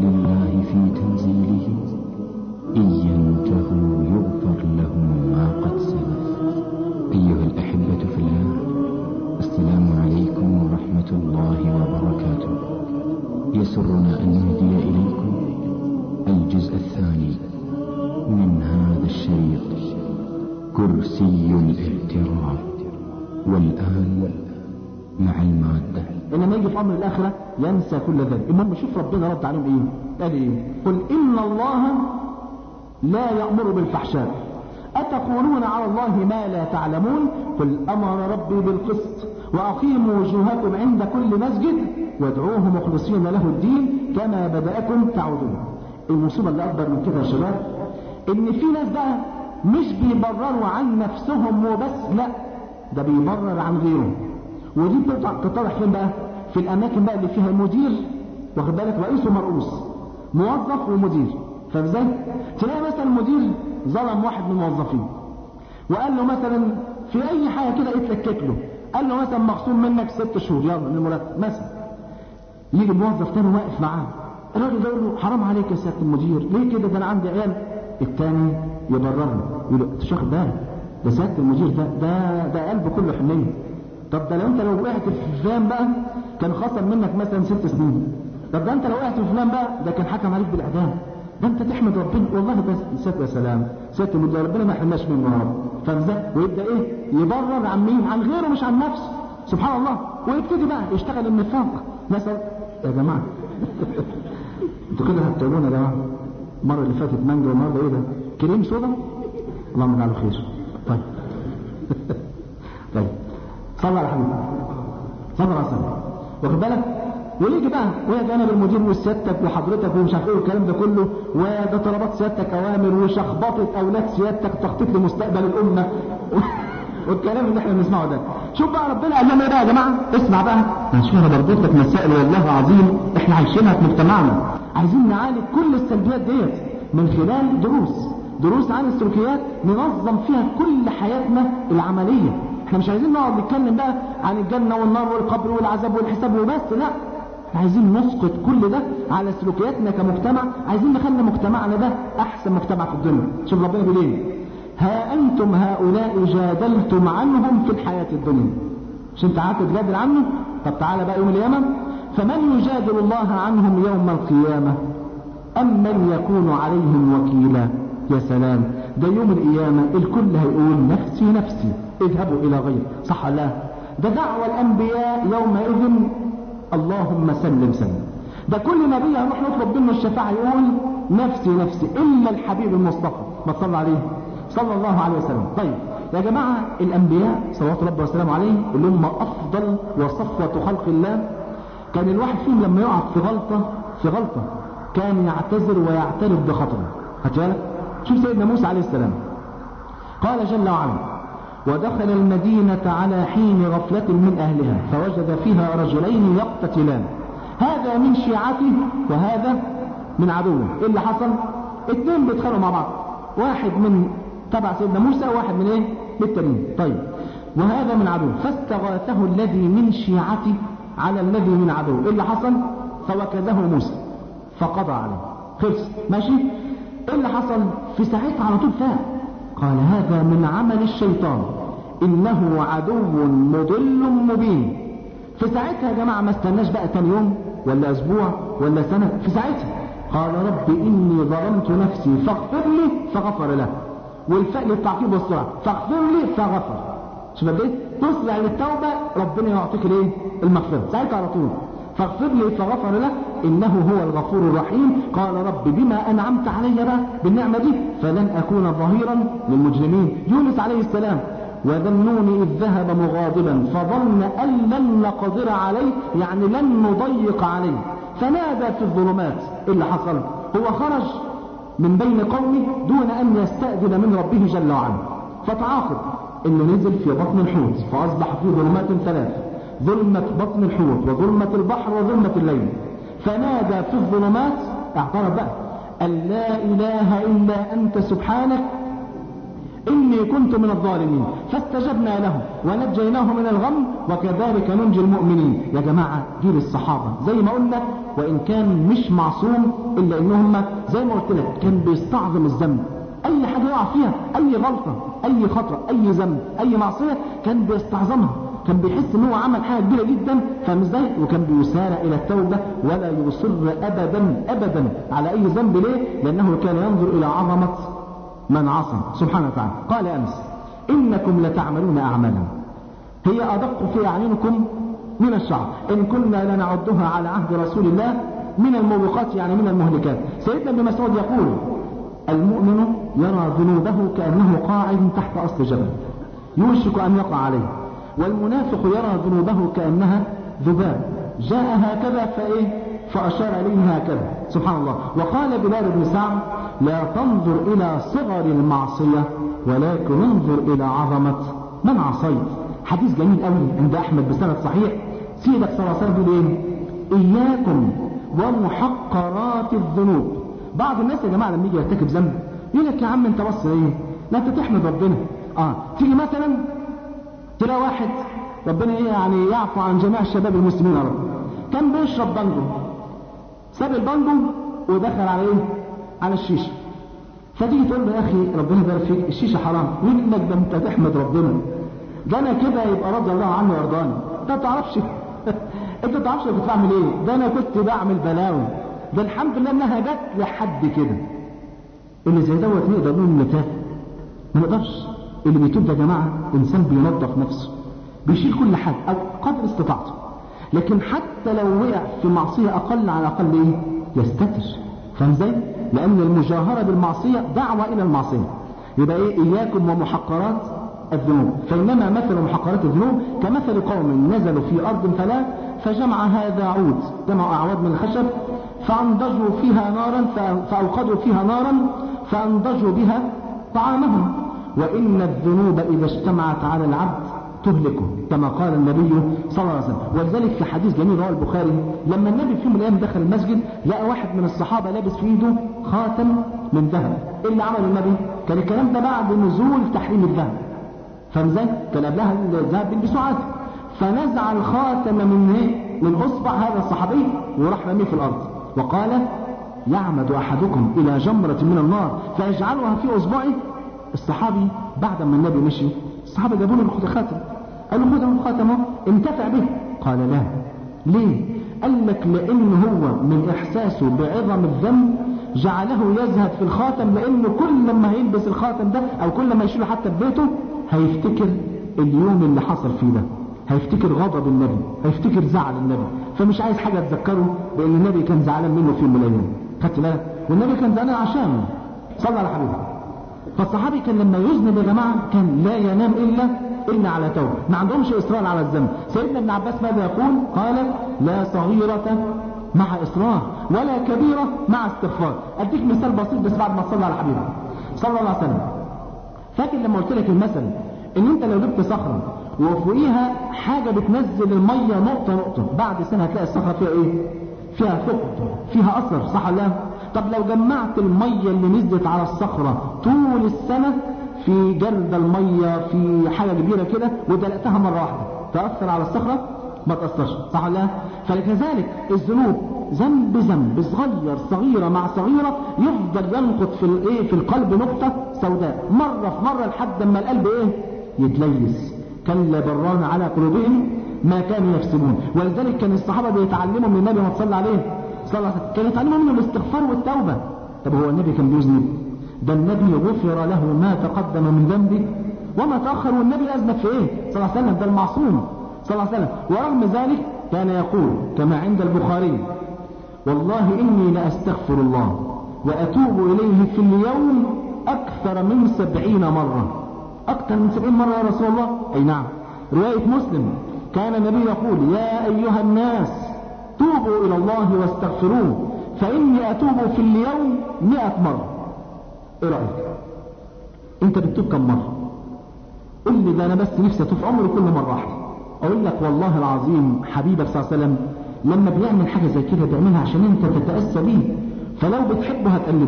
الله في تنزيله إن ينتهوا يغفر لهم ما قد سلف أيها الأحبة في الله السلام عليكم ورحمة الله وبركاته يسرنا أن نهدي إليكم الجزء الثاني من هذا الشريط كرسي الاعتراف والآن مع المادة انما يجي في امر الاخره ينسى كل ذلك المهم شوف ربنا رد عليهم ايه قال ايه قل ان الله لا يامر بالفحشاء اتقولون على الله ما لا تعلمون قل امر ربي بالقسط واقيموا وجوهكم عند كل مسجد وادعوه مخلصين له الدين كما بداكم تعودون المصيبه اللي اكبر من كده يا شباب ان في ناس بقى مش بيبرروا عن نفسهم وبس لا ده بيبرر عن غيرهم ودي بتطرح فين بقى في الاماكن بقى اللي فيها مدير واخد بالك رئيس ومرؤوس موظف ومدير فازاي تلاقي مثلا المدير ظلم واحد من الموظفين وقال له مثلا في اي حاجه كده اتلكك له قال له مثلا مخصوم منك ست شهور يلا من المرتب مثلا يجي موظف تاني واقف معاه الراجل ده يقول له حرام عليك يا سياده المدير ليه كده ده انا عندي عيال التاني يبرر له يقول له انت مش واخد بالك ده سياده المدير ده ده ده قلبه كله حنيه طب ده لو انت لو وقعت في فلان بقى كان خصم منك مثلا ست سنين طب ده انت لو وقعت في فلان بقى ده كان حكم عليك بالاعدام ده انت تحمد ربنا والله ده سيادة يا سلام سيادة المدير ربنا ما يحرمناش منه يا رب فازاي ويبدا ايه يبرر عن مين عن غيره مش عن نفسه سبحان الله ويبتدي بقى يشتغل النفاق مثلا يا جماعه انتوا كده هتقولونا يا جماعه المره اللي فاتت مانجا والنهارده ايه ده كريم سودا اللهم اجعله خير طيب طيب صلى على حبيبي صلى على سيدنا واخد بالك ويجي بقى ويا جانب المدير وسيادتك وحضرتك ومش عارف ايه والكلام ده كله وده طلبات سيادتك اوامر وشخبطه اولاد سيادتك تخطيط لمستقبل الامه والكلام اللي احنا بنسمعه ده شوف بقى ربنا قال لنا ايه بقى يا جماعه اسمع بقى عشان انا بربط لك مسائل والله العظيم احنا عايشينها في مجتمعنا عايزين نعالج كل السلبيات ديت من خلال دروس دروس عن السلوكيات ننظم فيها كل حياتنا العمليه احنا مش عايزين نقعد نتكلم بقى عن الجنة والنار والقبر والعذاب والحساب وبس لا احنا عايزين نسقط كل ده على سلوكياتنا كمجتمع عايزين نخلي مجتمعنا ده احسن مجتمع في الدنيا شوف ربنا بيقول ايه ها انتم هؤلاء جادلتم عنهم في الحياة الدنيا مش انت قعدت تجادل عنه طب تعالى بقى يوم القيامة فمن يجادل الله عنهم يوم القيامة ام من يكون عليهم وكيلا يا سلام ده يوم القيامة الكل هيقول نفسي نفسي اذهبوا إلى غير صح لا ده دعوة الأنبياء يومئذ اللهم سلم سلم ده كل نبي هنروح نطلب منه الشفاعة يقول نفسي نفسي إلا الحبيب المصطفى ما صلى عليه صلى الله عليه وسلم طيب يا جماعة الأنبياء صلوات ربي وسلامه عليه اللي هم أفضل وصفوة خلق الله كان الواحد فيهم لما يقع في غلطة في غلطة كان يعتذر ويعترف بخطره هتجالك شوف سيدنا موسى عليه السلام قال جل وعلا ودخل المدينة على حين غفلة من أهلها فوجد فيها رجلين يقتتلان هذا من شيعته وهذا من عدوه إيه اللي حصل اتنين بيتخانقوا مع بعض واحد من تبع سيدنا موسى وواحد من ايه بالتانيين طيب وهذا من عدو فاستغاثه الذي من شيعته على الذي من عدو إيه اللي حصل فوكزه موسى فقضى عليه خلص ماشي ايه اللي حصل في ساعتها على طول فاق قال هذا من عمل الشيطان إنه عدو مضل مبين في ساعتها يا جماعة ما استناش بقى تاني يوم ولا أسبوع ولا سنة في ساعتها قال رب إني ظلمت نفسي فاغفر لي فغفر له والفاء للتعقيب والسرعة فاغفر لي فغفر شوف ايه تسرع للتوبة ربنا يعطيك الايه المغفرة ساعتها على طول فاغفر لي فغفر له إنه هو الغفور الرحيم قال رب بما أنعمت علي بقى بالنعمة دي فلن أكون ظهيرا للمجرمين يونس عليه السلام وذنون إذ ذهب مغاضبا فظن أن لن نقدر عليه يعني لن نضيق عليه فنادى في الظلمات إيه اللي حصل هو خرج من بين قومه دون أن يستأذن من ربه جل وعلا فتعاقب إنه نزل في بطن الحوت فأصبح في ظلمات ثلاث ظلمة بطن الحوت وظلمة البحر وظلمة الليل فنادى في الظلمات اعترف بقى أن لا إله إلا أنت سبحانك إني كنت من الظالمين فاستجبنا له ونجيناه من الغم وكذلك ننجي المؤمنين يا جماعة جيل الصحابة زي ما قلنا وإن كان مش معصوم إلا إنهم زي ما قلت لك كان بيستعظم الذنب أي حاجة يقع فيها أي غلطة أي خطأ أي ذنب أي معصية كان بيستعظمها كان بيحس ان هو عمل حاجه كبيره جدا فاهم ازاي وكان بيسارع الى التوبه ولا يصر ابدا ابدا على اي ذنب ليه لانه كان ينظر الى عظمه من عصى سبحانه وتعالى قال أنس إنكم لتعملون أعمالا هي أدق في أعينكم من الشعر إن كنا لنعدها على عهد رسول الله من الموبقات يعني من المهلكات سيدنا ابن مسعود يقول المؤمن يرى ذنوبه كأنه قاعد تحت أصل جبل يوشك أن يقع عليه والمنافق يرى ذنوبه كأنها ذباب جاء هكذا فإيه فأشار إليه هكذا سبحان الله وقال بلال بن سعد لا تنظر إلى صغر المعصية ولكن انظر إلى عظمة من عصيت حديث جميل قوي عند أحمد بسند صحيح سيدك صلى الله عليه وسلم بيقول إيه إياكم ومحقرات الذنوب بعض الناس يا جماعة لما يجي يرتكب ذنب يقول لك يا عم أنت بص إيه لا أنت تحمد ربنا آه تيجي مثلا تلاقي واحد ربنا إيه يعني يعفو عن جميع الشباب المسلمين يا رب كان بيشرب بانجو ساب البانجو ودخل على ايه على الشيشه فتيجي تقول له يا اخي ربنا يبارك فيك الشيشه حرام يقول لك ده انت تحمد ربنا ده انا كده يبقى رضي الله عنه ويرضاني انت ما تعرفش انت ما تعرفش كنت بعمل ايه ده انا كنت بعمل بلاوي ده الحمد لله انها جت لحد كده اللي زي دوت نقدر نقول انه تاب ما نقدرش اللي بيتوب ده يا جماعه انسان بينظف نفسه بيشيل كل حاجه او قدر استطاعته لكن حتى لو وقع في معصية أقل على الأقل إيه؟ يستتر فاهم ازاي؟ لأن المجاهرة بالمعصية دعوة إلى المعصية يبقى إيه إياكم ومحقرات الذنوب فإنما مثل محقرات الذنوب كمثل قوم نزلوا في أرض فلا فجمع هذا عود جمع أعواد من الخشب فأنضجوا فيها نارا فأوقدوا فيها نارا فأنضجوا بها طعامهم وإن الذنوب إذا اجتمعت على العبد تهلكه كما قال النبي صلى الله عليه وسلم ولذلك في حديث جميل رواه البخاري لما النبي في يوم من الايام دخل المسجد لقى واحد من الصحابه لابس في ايده خاتم من ذهب ايه اللي عمله النبي كان الكلام ده بعد نزول تحريم الذهب فاهم ازاي كان قبلها الذهب بيلبسوه عادي فنزع الخاتم من ايه من اصبع هذا الصحابي وراح رميه في الارض وقال يعمد احدكم الى جمره من النار فيجعلها في اصبعه الصحابي بعد ما النبي مشي الصحابة جابوا له الخاتم قالوا خذ الخاتم انتفع به قال لا ليه قال لك لان هو من احساسه بعظم الذنب جعله يزهد في الخاتم لانه كل ما هيلبس الخاتم ده او كل ما يشيله حتى في بيته هيفتكر اليوم اللي حصل فيه ده هيفتكر غضب النبي هيفتكر زعل النبي فمش عايز حاجة تذكره بان النبي كان زعلان منه في يوم من الايام خدت بالك والنبي كان زعلان عشانه صلى على حبيبه فالصحابي كان لما يذنب يا جماعة كان لا ينام إلا إلا على توبة ما عندهمش إصرار على الذنب سيدنا ابن عباس ماذا يقول قال لا صغيرة مع إصرار ولا كبيرة مع استغفار أديك مثال بسيط بس بعد ما تصلي على حبيبه صلى الله عليه وسلم فاكر لما قلت لك المثل ان انت لو جبت صخرة وفوقيها حاجة بتنزل المية نقطة نقطة بعد سنة هتلاقي الصخرة فيها ايه فيها ثقب فيها اثر صح ولا لا طب لو جمعت المية اللي نزلت على الصخرة طول السنة في جرد المية في حاجة كبيرة كده ودلقتها مرة واحدة تأثر على الصخرة ما تأثرش صح ولا لا فلذلك الذنوب ذنب ذنب صغير صغيرة مع صغيرة يفضل ينقط في الايه في القلب نقطة سوداء مرة في مرة لحد ما القلب ايه يتليس كلا بران على قلوبهم ما كانوا يكسبون ولذلك كان الصحابة بيتعلموا من النبي ما صلى عليه صلى الله عليه وسلم كان يتعلموا منه الاستغفار والتوبة طب هو النبي كان بيذنب ده النبي غفر له ما تقدم من ذنبه وما تأخر والنبي أذنب في ايه صلى الله عليه وسلم ده المعصوم صلى الله عليه وسلم ورغم ذلك كان يقول كما عند البخاري والله إني لأستغفر الله وأتوب إليه في اليوم أكثر من سبعين مرة أكثر من سبعين مرة يا رسول الله أي نعم رواية مسلم كان النبي يقول يا أيها الناس توبوا إلى الله واستغفروه فإني أتوب في اليوم مئة مرة إيه رأيك أنت بتتوب كم مرة قل لي ده أنا بس نفسي أتوب عمري كل مرة واحدة أقول لك والله العظيم حبيبك صلى الله عليه وسلم لما بيعمل حاجة زي كده بيعملها عشان أنت تتأسى بيه فلو بتحبه هتقلده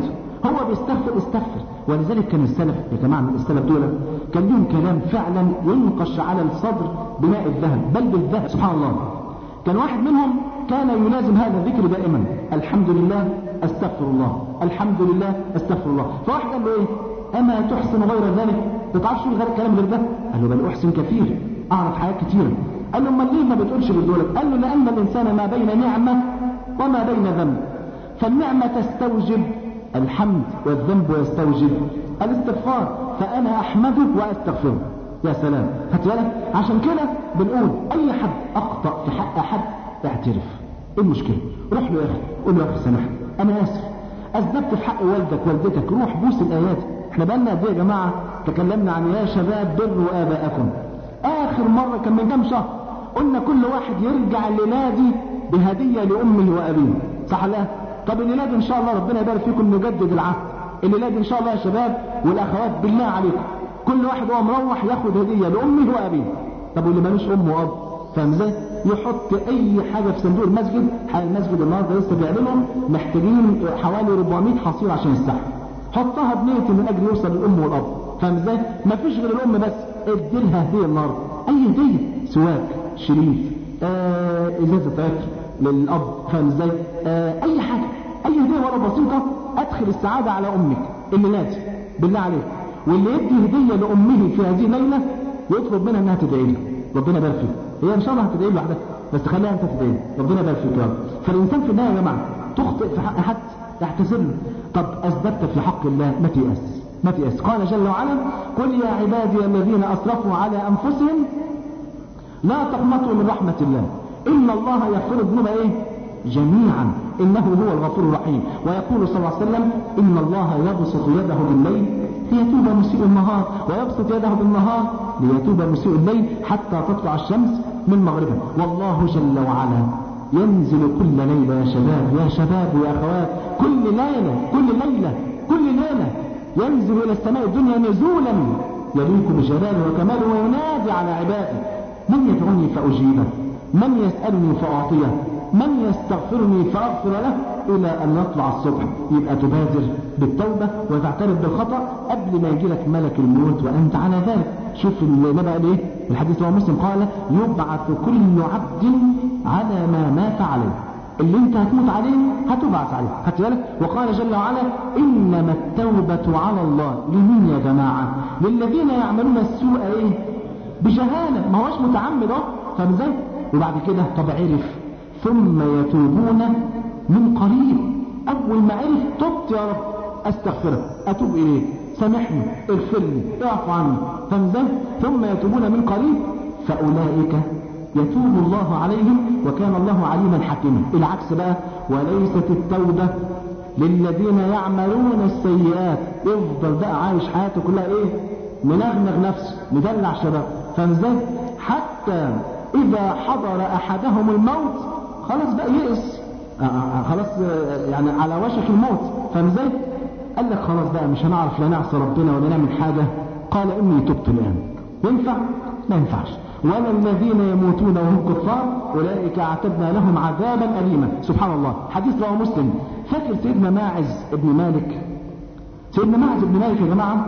هو بيستغفر استغفر ولذلك كان السلف يا جماعه من السلف دول كان لهم كلام فعلا ينقش على الصدر بماء الذهب بل بالذهب سبحان الله كان واحد منهم كان يلازم هذا الذكر دائما الحمد لله استغفر الله الحمد لله استغفر الله فواحد قال له ايه اما تحسن غير ذلك ما تعرفش غير كلام غير ده قال له بل احسن كثير اعرف حاجات كثيره قال له امال ليه ما بتقولش بالدولة قال له لان الانسان ما بين نعمه وما بين ذنب فالنعمه تستوجب الحمد والذنب يستوجب الاستغفار فانا احمده واستغفره يا سلام خدت بالك عشان كده بنقول اي حد اخطا في حق احد اعترف ايه المشكله روح له يا اخي قول له يا اخي سامحني انا اسف اذنبت في حق والدك والدتك روح بوس الايات احنا بقالنا قد ايه يا جماعه تكلمنا عن يا شباب بروا اباءكم اخر مره كان من كام شهر قلنا كل واحد يرجع الليله دي بهديه لامه وابيه صح لا طب الليله دي ان شاء الله ربنا يبارك فيكم نجدد العهد الليله دي ان شاء الله يا شباب والاخوات بالله عليكم كل واحد وهو مروح ياخد هديه لامه وابيه طب واللي مالوش ام واب فاهم ازاي يحط اي حاجه في صندوق المسجد حال المسجد النهارده لسه بيعلنهم محتاجين حوالي 400 حصير عشان السحب حطها بنيه من اجل يوصل للام والاب فاهم ازاي مفيش غير الام بس ادي لها هديه النهارده اي هديه سواك شريف آه ازازه عطر للاب فاهم ازاي آه اي حاجه اي هديه ولو بسيطه ادخل السعاده على امك الليلات بالله عليك واللي يدي هديه لامه في هذه الليله يطلب منها انها تدعي له ربنا يبارك فيك هي ان شاء الله هتدعي له لوحدها بس خليها انت تدعي له ربنا يبارك فيك يا رب فالانسان في النهايه يا جماعه تخطئ في حق حد اعتذر له طب اثبتت في حق الله ما تيأس ما تيأس قال جل وعلا قل يا عبادي الذين اسرفوا على انفسهم لا تقنطوا من رحمه الله ان الله يغفر الذنوب ايه جميعا انه هو الغفور الرحيم ويقول صلى الله عليه وسلم ان الله يبسط يده بالليل ليتوب مسيء النهار ويبسط يده بالنهار ليتوب مسيء الليل حتى تطلع الشمس من مغربها والله جل وعلا ينزل كل ليلة يا شباب يا شباب ويا أخوات كل ليلة كل ليلة كل ليلة ينزل إلى السماء الدنيا نزولا يليق بجلاله وكماله وينادي على عباده من يدعوني فأجيبه من يسألني فأعطيه من يستغفرني فأغفر له إلى أن يطلع الصبح يبقى تبادر بالتوبة وتعترف بالخطأ قبل ما يجي لك ملك الموت وأنت على ذلك شوف النبي قال إيه الحديث هو مسلم قال يبعث كل عبد على ما مات عليه اللي انت هتموت عليه هتبعث عليه خدت بالك وقال جل وعلا انما التوبه على الله لمين يا جماعه للذين يعملون السوء ايه بجهاله ما هوش متعمد اهو فاهم ازاي وبعد كده طب عرف ثم يتوبون من قريب اول ما عرف تبت يا رب استغفرك اتوب اليك سامحني اغفر لي اعف عني فاهم ازاي ثم يتوبون من قريب فاولئك يتوب الله عليهم وكان الله عليما حكيما العكس بقى وليست التوبة للذين يعملون السيئات يفضل بقى عايش حياته كلها ايه منغنغ نفسه مدلع شباب فاهم ازاي حتى اذا حضر احدهم الموت خلاص بقى يئس آه آه خلاص آه يعني على وشك الموت فاهم ازاي قال لك خلاص بقى مش هنعرف لا نعصي ربنا ولا نعمل حاجة قال اني تبت الان ينفع ما ينفعش ولا الذين يموتون وهم كفار أولئك اعتدنا لهم عذابا أليما سبحان الله حديث رواه مسلم فاكر سيدنا ماعز ابن مالك سيدنا ماعز ابن مالك يا جماعة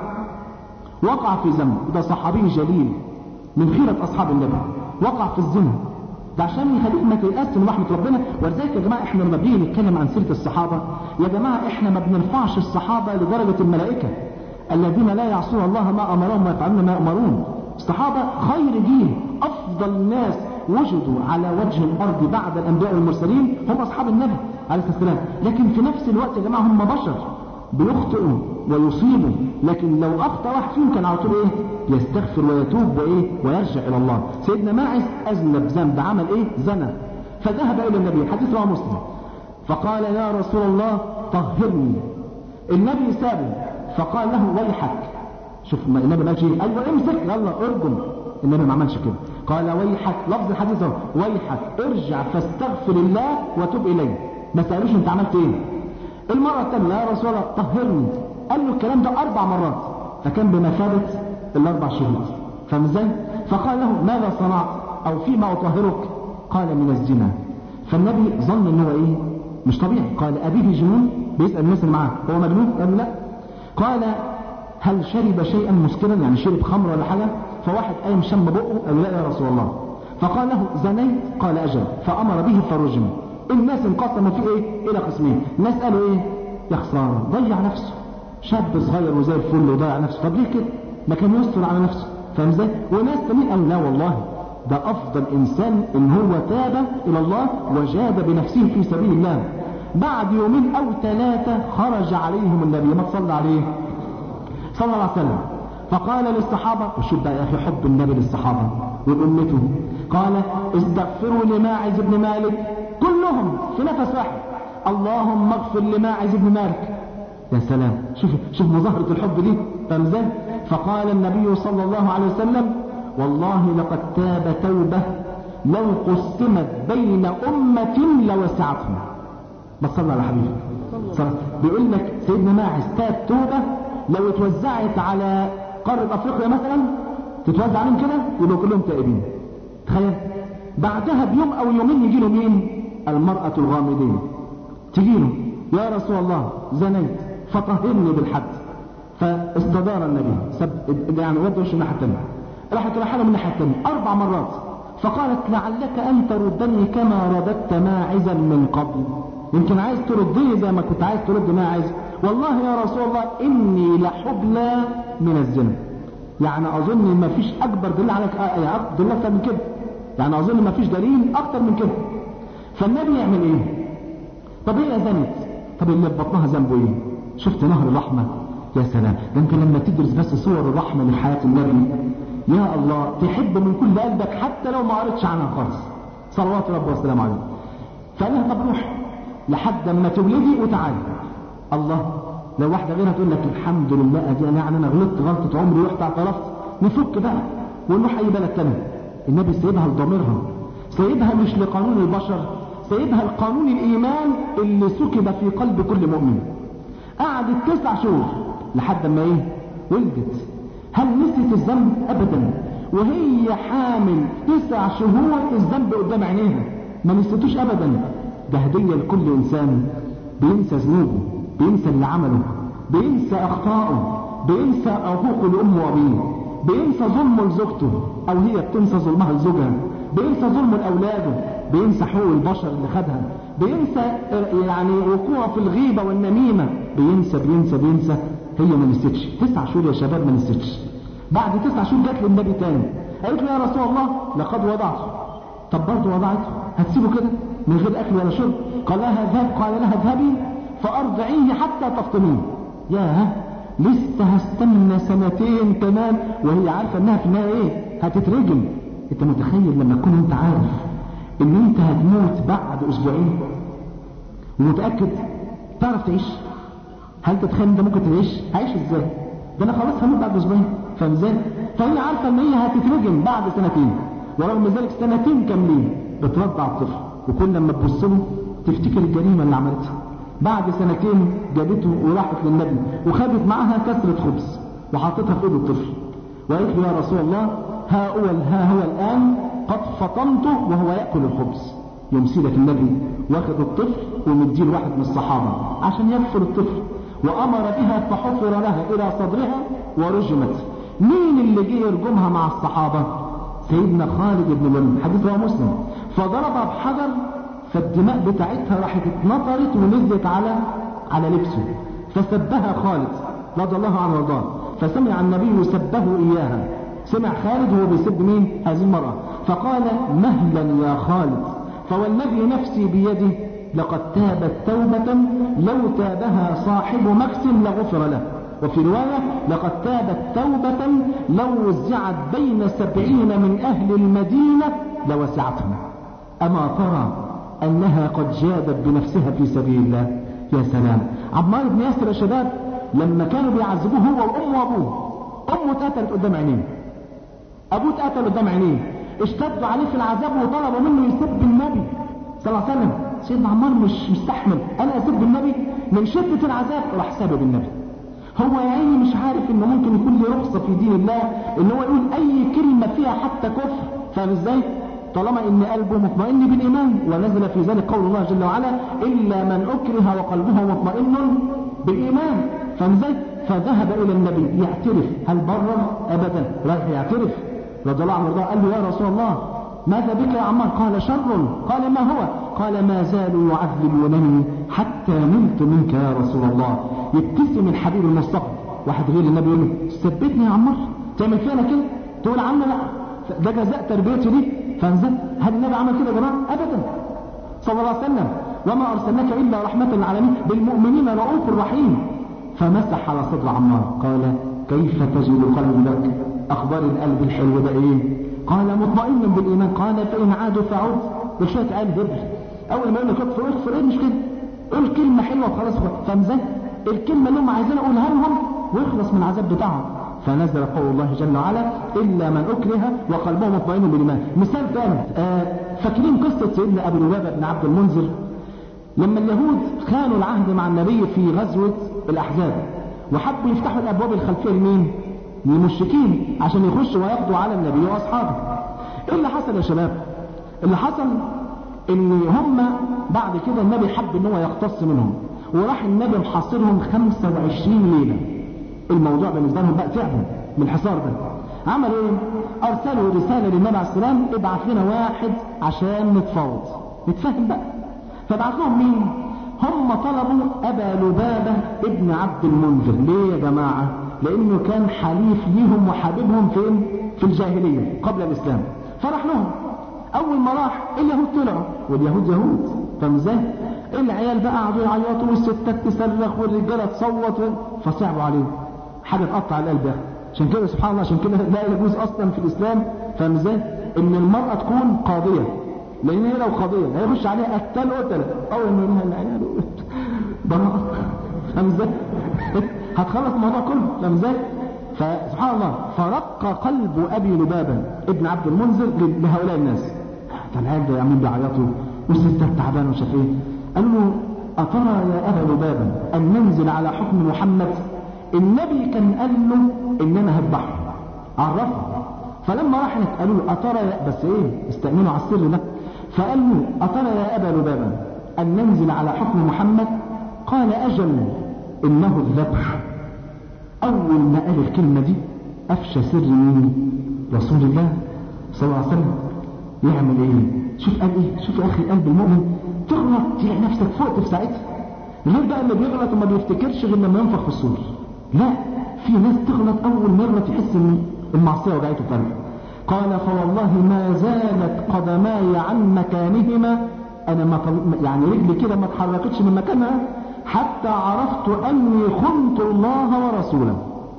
وقع في ذنب ده صحابي جليل من خيرة أصحاب النبي وقع في الزنا ده عشان يخليك ما تيأس من رحمة ربنا ولذلك يا جماعة احنا لما بنيجي نتكلم عن سيرة الصحابة يا جماعة احنا ما بنرفعش الصحابة لدرجة الملائكة الذين لا يعصون الله ما أمرهم ويفعلون ما يأمرون الصحابة خير جيل أفضل الناس وجدوا على وجه الأرض بعد الأنبياء والمرسلين هم أصحاب النبي عليه الصلاة والسلام لكن في نفس الوقت يا جماعة هم بشر بيخطئوا ويصيبوا لكن لو أخطأ واحد فيهم كان على طول إيه يستغفر ويتوب وإيه ويرجع إلى الله سيدنا ماعز أذنب ذنب عمل إيه زنى فذهب إلى النبي حديث رواه مسلم فقال يا رسول الله طهرني النبي سابه فقال له ويحك شوف ما النبي ما قالش ايوه امسك يلا ارجم النبي ما عملش كده قال ويحك لفظ الحديث اهو ويحك ارجع فاستغفر الله وتوب اليه ما سالوش انت عملت ايه المره الثانيه يا رسول الله طهرني قال له الكلام ده اربع مرات فكان بمثابه الاربع شهود فاهم ازاي فقال له ماذا صنعت او فيما اطهرك قال من الزنا فالنبي ظن ان هو ايه مش طبيعي قال أبيه جنون بيسأل الناس اللي معاه هو مجنون قال لا قال هل شرب شيئا مسكرا يعني شرب خمر ولا حاجة فواحد قايم شم بقه قال لا يا رسول الله فقال له زنيت قال أجل فأمر به فرجم الناس انقسموا في ايه الى قسمين ناس قالوا ايه يا خساره ضيع نفسه شاب صغير وزي الفل وضيع نفسه طب ليه كده ما كان يستر على نفسه فاهم ازاي وناس تانيين قالوا لا والله ده افضل انسان ان هو تاب الى الله وجاد بنفسه في سبيل الله بعد يومين او ثلاثه خرج عليهم النبي ما تصلى عليه صلى الله عليه وسلم فقال للصحابة وشوف بقى يا أخي حب النبي للصحابة وأمته قال استغفروا لماعز بن مالك كلهم في نفس واحد اللهم اغفر لماعز بن مالك يا سلام شوف شوف مظاهرة الحب دي فاهم ازاي؟ فقال النبي صلى الله عليه وسلم والله لقد تاب توبة لو قسمت بين أمة لوسعتهم ما صلى على حبيبي صلى بيقول لك سيدنا ماعز تاب توبة لو اتوزعت على قارة افريقيا مثلا تتوزع عليهم كده يبقوا كلهم تائبين تخيل بعدها بيوم او يومين يجي له مين المرأة الغامضين تجي له يا رسول الله زنيت فطهرني بالحد فاستدار النبي سب يعني ود وشه الناحية الثانية راحت رايحة له من الناحية الثانية أربع مرات فقالت لعلك أن تردني كما رددت ماعزا من قبل يمكن عايز تردني زي ما كنت عايز ترد ماعز والله يا رسول الله إني لحبلى من الزنا يعني أظن ما فيش أكبر دليل عليك يعني دليل أكتر من كده يعني أظن ما فيش دليل أكتر من كده فالنبي يعمل إيه طب هي زنت طب اللي في بطنها ذنبه إيه شفت نهر الرحمة يا سلام ده أنت لما تدرس بس صور الرحمة من حياة النبي يا الله تحب من كل قلبك حتى لو ما قريتش عنها خالص صلوات ربي وسلامه عليه فقال لها طب روح لحد ما تولدي وتعالي الله لو واحدة غيرها تقول لك الحمد لله أدي أنا يعني أنا غلطت غلطة عمري رحت اعترفت نفك بقى ونروح أي بلد تاني النبي سايبها لضميرها سايبها مش لقانون البشر سايبها لقانون الإيمان اللي سكب في قلب كل مؤمن قعدت تسع شهور لحد ما إيه ولدت هل نسيت الذنب أبدا وهي حامل تسع شهور الذنب قدام عينيها ما نسيتوش أبدا ده هدية لكل إنسان بينسى ذنوبه بينسى اللي عمله بينسى اخطائه بينسى عقوقه لامه وابيه بينسى ظلمه لزوجته او هي بتنسى ظلمها لزوجها بينسى ظلمه لاولاده بينسى حقوق البشر اللي خدها بينسى يعني وقوعه في الغيبه والنميمه بينسى بينسى بينسى هي ما نسيتش تسع شهور يا شباب ما نسيتش بعد تسع شهور جت للنبي تاني قالت له يا رسول الله لقد وضعته طب برضه وضعته هتسيبه كده من غير اكل ولا شرب قال لها اذهب قال لها اذهبي فأرضعيه حتى تفطميه ياه لسه هستنى سنتين كمان وهي عارفة انها في النهاية ايه هتترجم انت متخيل لما تكون انت عارف ان انت هتموت بعد اسبوعين ومتأكد تعرف تعيش هل تتخيل انت ممكن تعيش عايش ازاي ده انا خلاص هموت بعد اسبوعين فاهم ازاي فهي عارفة ان هي هتترجم بعد سنتين ورغم ذلك سنتين كاملين بترضع الطفل وكل لما تبص له تفتكر الجريمة اللي عملتها بعد سنتين جابته وراحت للنبي وخدت معها كسرة خبز وحطتها في ايد الطفل وقالت له يا رسول الله ها هو ها هو الآن قد فطمته وهو يأكل الخبز يمسي لك النبي واخد الطفل ومديه لواحد من الصحابة عشان يغفر الطفل وأمر بها فحفر لها إلى صدرها ورجمت مين اللي جه يرجمها مع الصحابة سيدنا خالد بن الوليد حديث رواه مسلم فضربها بحجر فالدماء بتاعتها راحت اتنطرت ونزلت على على لبسه فسبها خالد رضي الله عنه وارضاه فسمع النبي سبه اياها سمع خالد وهو بيسب مين هذه المرأة فقال مهلا يا خالد فوالذي نفسي بيده لقد تابت توبة لو تابها صاحب مكس لغفر له وفي رواية لقد تابت توبة لو وزعت بين سبعين من أهل المدينة لوسعتهم أما ترى أنها قد جادت بنفسها في سبيل الله يا سلام عمار بن ياسر يا شباب لما كانوا بيعذبوه هو وأمه وأبوه أمه اتقتلت قدام عينيه أبوه اتقتل قدام عينيه اشتدوا عليه في العذاب وطلبوا منه يسب النبي صلى الله عليه وسلم سيدنا عمار مش مستحمل أنا أسب النبي من شدة العذاب راح سبب النبي هو يا عيني مش عارف انه ممكن يكون له رخصة في دين الله ان هو يقول اي كلمة فيها حتى كفر فاهم ازاي طالما ان قلبه مطمئن بالايمان ونزل في ذلك قول الله جل وعلا الا من اكره وقلبه مطمئن بالايمان فانزل فذهب الى النبي يعترف هل برر ابدا رايح يعترف رضي الله عنه قال له يا رسول الله ماذا بك يا عمار قال شر قال ما هو قال ما زالوا يعذبونني حتى نلت منك يا رسول الله يبتسم الحبيب المصطفى واحد غير النبي يقول له ثبتني يا عمار تعمل فينا كده تقول عنه لا ده جزاء تربيتي دي فانزل هل النبي عمل كده يا جماعه ابدا صلى الله عليه وسلم وما ارسلناك الا رحمه للعالمين بالمؤمنين رؤوف رحيم فمسح على صدر عمار قال كيف تجد قلبك اخبار القلب الحلو ده ايه قال مطمئن بالايمان قال فان عادوا فعد بشويه عيال هبل اول ما يقول لك اكفر اكفر ايه مش كده قول كلمه حلوه وخلاص فمزه الكلمه اللي هم عايزين اقولها لهم ويخلص من العذاب بتاعهم فنزل قول الله جل وعلا الا من اكره وقلبه مطمئن بالايمان مثال ثاني آه فاكرين قصه سيدنا ابو لبابه بن عبد المنذر لما اليهود خانوا العهد مع النبي في غزوه الاحزاب وحبوا يفتحوا الابواب الخلفيه لمين للمشركين عشان يخشوا ويقضوا على النبي واصحابه ايه اللي حصل يا شباب اللي حصل ان هم بعد كده النبي حب ان هو يقتص منهم وراح النبي محاصرهم 25 ليله الموضوع بالنسبه لهم بقى تعبوا من الحصار ده عمل ايه ارسلوا رساله للنبي عليه السلام ابعت لنا واحد عشان نتفاوض نتفاهم بقى فبعت لهم مين هم طلبوا ابا لبابه ابن عبد المنذر ليه يا جماعه لانه كان حليف ليهم وحبيبهم فين في الجاهليه قبل الاسلام فراح لهم اول ما راح اليهود طلعوا واليهود يهود فاهم ازاي العيال بقى قعدوا يعيطوا والستات تصرخ والرجاله تصوت فصعبوا عليهم حاجه تقطع القلب يعني عشان كده سبحان الله عشان كده لا يجوز اصلا في الاسلام فاهم ازاي ان المراه تكون قاضيه لان هي لو قاضيه هيخش عليها قتال قتله اول ما يقول العيال براءه فاهم ازاي هتخلص الموضوع كله فاهم ازاي فسبحان الله فرق قلب ابي لبابه ابن عبد المنذر لهؤلاء الناس فالعيال ده عاملين بيعيطوا والستات تعبانه ومش عارف ايه قالوا له اترى يا ابا لبابه ان ننزل على حكم محمد النبي كان قال له ان انا هذبحه عرفه فلما راح قالوا له اترى يا بس ايه استأمنوا على السر ده فقال له اترى يا ابا لبابه ان ننزل على حكم محمد قال اجل انه الذبح اول ما قال الكلمه دي افشى سر مين رسول الله صلى الله عليه وسلم يعمل ايه شوف قال ايه شوف يا اخي قلب المؤمن تغلط تلاقي نفسك فوقت في ساعتها غير بقى اللي بيغلط وما بيفتكرش غير لما ينفخ في الصور لا في ناس تغلط اول مره تحس ان المعصيه وجعته في قلبه قال فوالله ما زالت قدماي عن مكانهما انا ما طل... يعني رجلي كده ما اتحركتش من مكانها حتى عرفت اني خنت الله ورسوله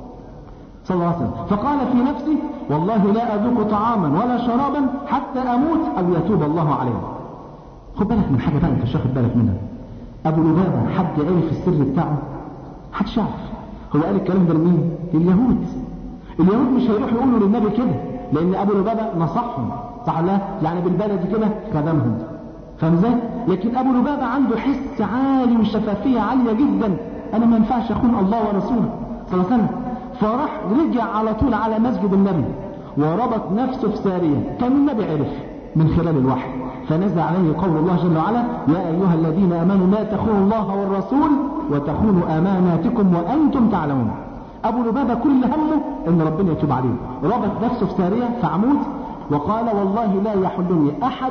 صلى الله عليه وسلم فقال في نفسي والله لا اذوق طعاما ولا شرابا حتى اموت او يتوب الله عليه خد بالك من حاجه بقى انت مش واخد بالك منها ابو لبابه حد عرف السر بتاعه محدش يعرف هو قال الكلام ده لمين لليهود اليهود مش هيروحوا يقولوا للنبي كده لان ابو لبابه نصحهم صح لا يعني بالبلد كده خدمهم فاهم ازاي لكن ابو لبابه عنده حس عالي وشفافيه عاليه جدا انا ما ينفعش اخون الله ورسوله صلى الله عليه وسلم فراح رجع على طول على مسجد النبي وربط نفسه في ساريه كان النبي عرف من خلال الوحي فنزل عليه قول الله جل وعلا يا ايها الذين امنوا لا تخونوا الله والرسول وتخونوا اماناتكم وانتم تعلمون ابو لبابه كل همه ان ربنا يتوب عليه ربط نفسه في ساريه في عمود وقال والله لا يحلني احد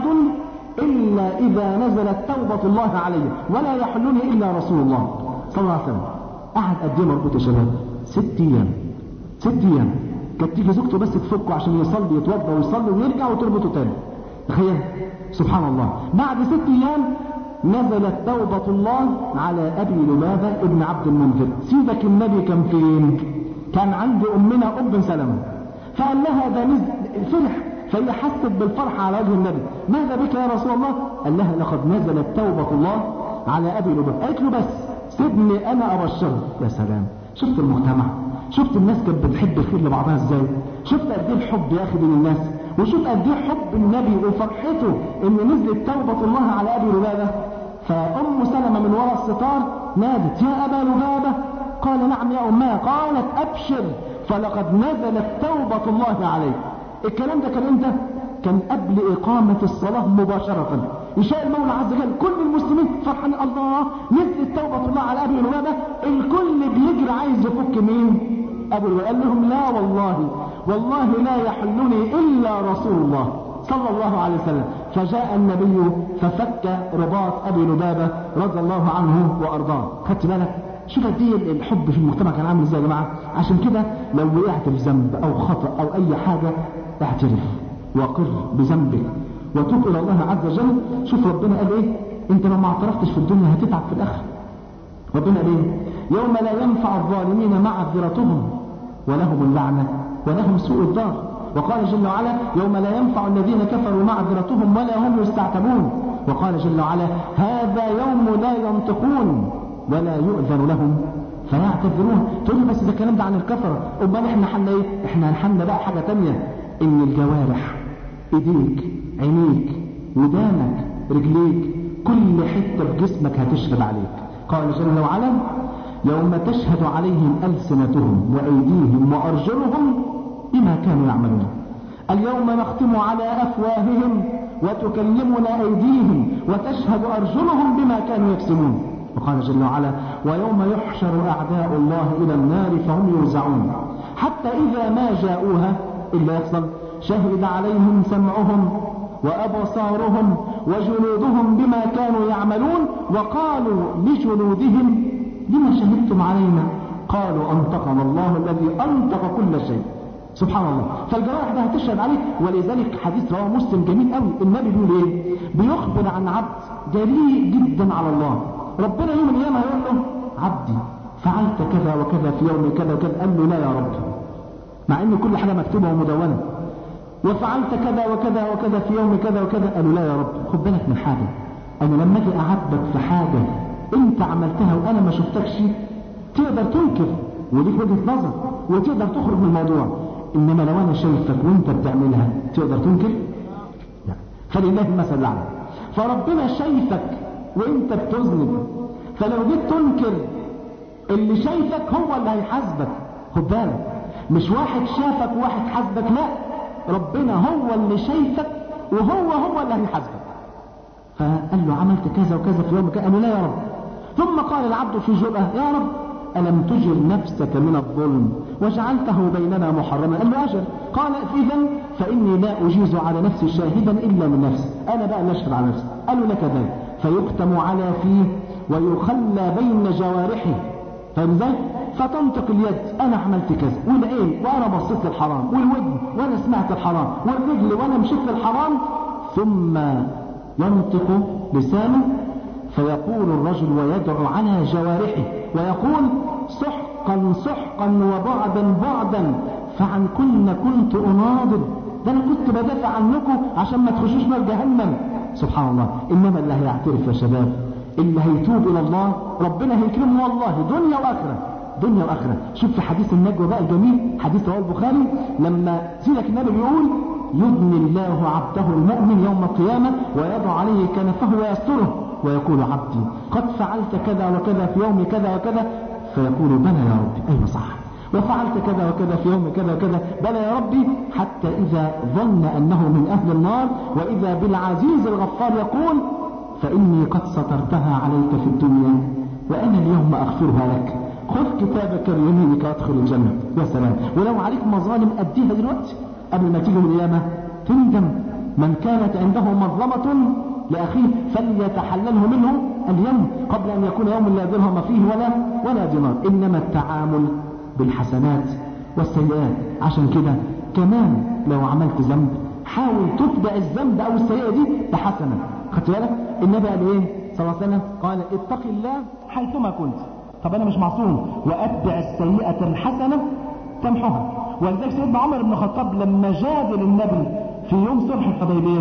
الا اذا نزلت توبه الله علي ولا يحلني الا رسول الله صلى الله عليه وسلم قعد قد ايه مربوط يا شباب ست ايام ست ايام كانت تيجي زوجته بس تفكه عشان يصلي يتوضا ويصلي ويرجع وتربطه تاني تخيل سبحان الله بعد ست ايام نزلت توبة الله على ابي لبابة ابن عبد المنذر سيدك النبي كان فين كان عند امنا ام سلمة فقال لها ده نزل فرح فهي حست بالفرح على وجه النبي ماذا بك يا رسول الله قال لها لقد نزلت توبة الله على ابي لبابة قالت له بس سيبني انا ابشره يا سلام شفت المجتمع شفت الناس كانت بتحب الخير لبعضها ازاي شفت قد ايه الحب يا اخي بين الناس وشوف قد ايه حب النبي وفرحته ان نزلت توبة الله على ابي لبابة فام سلمة من وراء الستار نادت يا ابا لبابة قال نعم يا امها قالت ابشر فلقد نزلت توبة الله عليك الكلام ده كان امتى كان قبل إقامة الصلاة مباشرة يشاء المولى عز وجل كل المسلمين فرحان الله نزلت توبة الله على أبي لبابة الكل بيجري عايز يفك مين أبو لبابة قال لهم لا والله والله لا يحلني إلا رسول الله صلى الله عليه وسلم فجاء النبي ففك رباط أبي لبابة رضي الله عنه وأرضاه خدت بالك شوف قد ايه الحب في المجتمع كان عامل ازاي يا جماعه عشان كده لو وقعت في ذنب او خطا او اي حاجه اعترف وقر بذنبك وتوب الى الله عز وجل شوف ربنا قال ايه انت لو ما اعترفتش في الدنيا هتتعب في الاخره ربنا قال ايه يوم لا ينفع الظالمين معذرتهم ولهم اللعنه ولهم سوء الدار وقال جل وعلا يوم لا ينفع الذين كفروا معذرتهم ولا هم يستعتبون وقال جل وعلا هذا يوم لا ينطقون ولا يؤذن لهم فيعتذرون تقول لي بس ده الكلام ده عن الكفره امال احنا حلنا ايه احنا حلنا بقى حاجه تانية ان الجوارح ايديك عينيك ودانك رجليك كل حته في جسمك هتشهد عليك قال جل وعلا يوم تشهد عليهم السنتهم وايديهم وارجلهم بما كانوا يعملون اليوم نختم على افواههم وتكلمنا ايديهم وتشهد ارجلهم بما كانوا يكسبون وقال جل وعلا ويوم يحشر أعداء الله إلى النار فهم يوزعون حتى إذا ما جاءوها إلا يحصل شهد عليهم سمعهم وأبصارهم وجلودهم بما كانوا يعملون وقالوا لجلودهم لما شهدتم علينا قالوا أنطقنا الله الذي أنطق كل شيء سبحان الله فالجوارح ده هتشهد عليه ولذلك حديث رواه مسلم جميل قوي النبي بيقول ايه بيخبر عن عبد جريء جدا على الله ربنا يوم القيامه هيقول له عبدي فعلت كذا وكذا في يوم كذا وكذا قال له لا يا رب مع ان كل حاجه مكتوبه ومدونه وفعلت كذا وكذا وكذا في يوم كذا وكذا قالوا لا يا رب خد بالك من حاجه انا لما اجي اعاتبك في حاجه انت عملتها وانا ما شفتكش تقدر تنكر وليك وجهه نظر وتقدر تخرج من الموضوع انما لو انا شايفك وانت بتعملها تقدر تنكر لا فلله المثل الاعلى فربنا شايفك وانت بتذنب فلو جيت تنكر اللي شايفك هو اللي هيحاسبك خد بالك مش واحد شافك وواحد حاسبك لا ربنا هو اللي شايفك وهو هو اللي هيحاسبك فقال له عملت كذا وكذا في يوم كذا قال له لا يا رب ثم قال العبد في جرأة يا رب ألم تجر نفسك من الظلم وجعلته بيننا محرما قال له أجل قال إذا فإني لا أجيز على نفسي شاهدا إلا من نفسي أنا بقى نشهد على نفسي قالوا لك ذلك فيختم على فيه ويخلى بين جوارحه فاهم ازاي؟ فتنطق اليد انا عملت كذا والعين وانا بصيت للحرام والودن وانا سمعت الحرام والرجل وانا مشيت للحرام ثم ينطق لسانه فيقول الرجل ويدعو على جوارحه ويقول سحقا سحقا وبعدا بعدا فعن كن كنت اناضل ده انا كنت بدافع عنكم عشان ما تخشوش نار جهنم سبحان الله انما اللي هيعترف يا شباب اللي هيتوب الى الله ربنا هيكرمه والله دنيا واخره دنيا واخره شوف في حديث النجوى بقى الجميل حديث رواه البخاري لما سيدك النبي بيقول يدني الله عبده المؤمن يوم القيامه ويضع عليه كنفه ويستره ويقول عبدي قد فعلت كذا وكذا في يوم كذا وكذا فيقول بلى يا ربي ايوه صح وفعلت كذا وكذا في يوم كذا وكذا بلى يا ربي حتى إذا ظن أنه من أهل النار وإذا بالعزيز الغفار يقول فإني قد سترتها عليك في الدنيا وأنا اليوم أغفرها لك خذ كتابك بيمينك وادخل الجنة يا سلام ولو عليك مظالم أديها دلوقتي قبل ما تيجي القيامة تندم من كانت عنده مظلمة لأخيه فليتحلله منه اليوم قبل أن يكون يوم لا درهم فيه ولا ولا دينار إنما التعامل بالحسنات والسيئات عشان كده كمان لو عملت ذنب حاول تتبع الذنب او السيئه دي بحسنه خدت بالك النبي قال ايه صلى الله عليه وسلم قال اتق الله حيثما كنت طب انا مش معصوم واتبع السيئه الحسنه تمحها ولذلك سيدنا عمر بن الخطاب لما جادل النبي في يوم صلح الحديبيه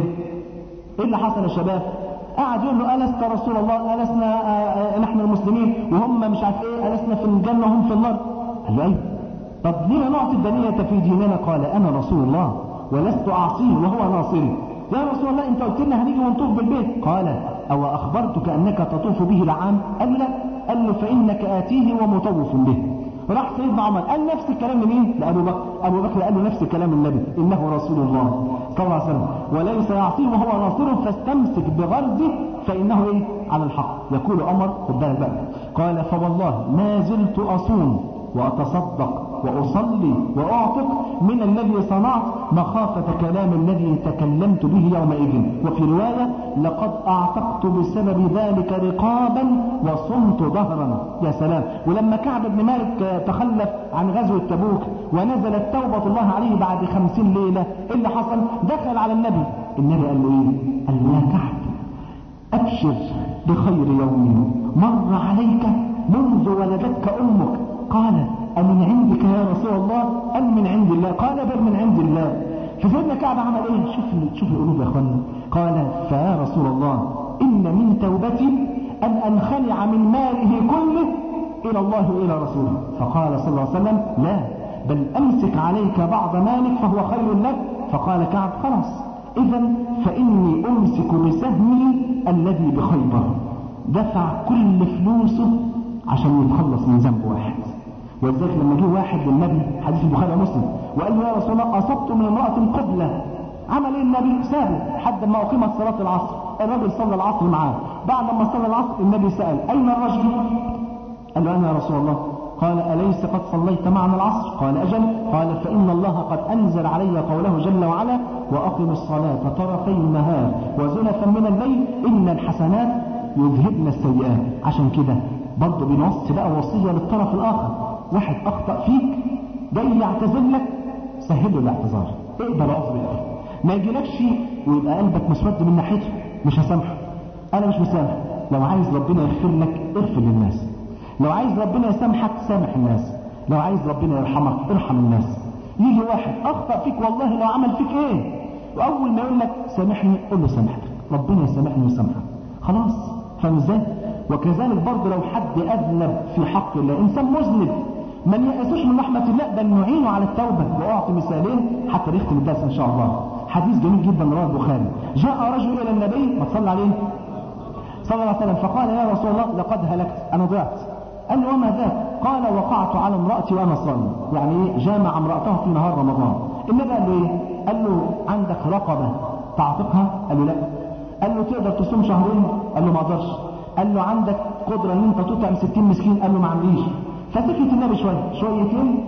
ايه اللي حصل يا شباب قعد يقول له ألست رسول الله ألسنا آآ آآ نحن المسلمين وهم مش عارف ايه ألسنا في الجنة وهم في النار قال له ايوه طب لما نعطي الدنية في ديننا قال أنا رسول الله ولست أعصيه وهو ناصري يا رسول الله أنت قلت لنا هنيجي ونطوف بالبيت قال أو أخبرتك أنك تطوف به العام قال لا قال له فإنك آتيه ومطوف به راح سيدنا عمر قال نفس الكلام لمين لابو بكر ابو بكر قال له نفس كلام النبي انه رسول الله صلى الله عليه وسلم وليس يعصيه وهو ناصره فاستمسك بغرده فانه ايه على الحق يقول عمر خد بالك بقى قال فوالله ما زلت اصوم واتصدق واصلي واعتق من الذي صنعت مخافه كلام الذي تكلمت به يومئذ وفي روايه لقد اعتقت بسبب ذلك رقابا وصمت ظهرا يا سلام ولما كعب بن مالك تخلف عن غزوه تبوك ونزلت توبه الله عليه بعد خمسين ليله ايه اللي حصل دخل على النبي النبي قال له ايه قال له يا كعب ابشر بخير يوم مر عليك منذ ولدتك امك قال أمن عندك يا رسول الله أم من عند الله قال بل من عند الله فسيدنا كعب عمل ايه شوف شوف القلوب يا اخوانا قال فيا رسول الله إن من توبتي أن أنخلع من ماله كله إلى الله وإلى رسوله فقال صلى الله عليه وسلم لا بل أمسك عليك بعض مالك فهو خير لك فقال كعب خلاص إذا فإني أمسك بسهمي الذي بخيبر دفع كل فلوسه عشان يتخلص من ذنب واحد ولذلك لما جه واحد للنبي حديث البخاري ومسلم وقال له يا رسول الله اصبت من امراه قبله عمل ايه النبي سابه لحد ما اقيمت صلاه العصر الرجل صلى العصر معاه بعد ما صلى العصر النبي سال اين الرجل قال له انا يا رسول الله قال اليس قد صليت معنا العصر قال اجل قال فان الله قد انزل علي قوله جل وعلا واقم الصلاه طرفي النهار وزلفا من الليل ان الحسنات يذهبن السيئات عشان كده برضه بنوصي بقى وصيه للطرف الاخر واحد اخطا فيك جاي يعتذر لك سهل له الاعتذار اقبل عذره ما يجيلكش ويبقى قلبك مسود من ناحيته مش هسامحه انا مش مسامح لو عايز ربنا يغفر لك اغفر للناس لو عايز ربنا يسامحك سامح الناس لو عايز ربنا يرحمك ارحم الناس يجي واحد اخطا فيك والله لو عمل فيك ايه واول ما يقول لك سامحني قول له سامحتك ربنا يسامحني ويسامحك خلاص فاهم ازاي وكذلك برضه لو حد اذنب في حق الله انسان مذنب ما يأسوش من رحمة الله بل نعينه على التوبة وأعطي مثالين حتى نختم الدرس إن شاء الله حديث جميل جدا رواه البخاري جاء رجل إلى النبي ما تصلى عليه صلى الله عليه وسلم فقال يا رسول الله لقد هلكت أنا ضعت قال له وما ذاك قال وقعت على امرأتي وأنا صائم يعني إيه جامع امرأته في نهار رمضان النبي قال له إيه قال له عندك رقبة تعتقها قال له لا قال له تقدر تصوم شهرين قال له ما اقدرش قال له عندك قدرة ان انت تطعم 60 مسكين قال له ما عنديش فسكت النبي شوية شويتين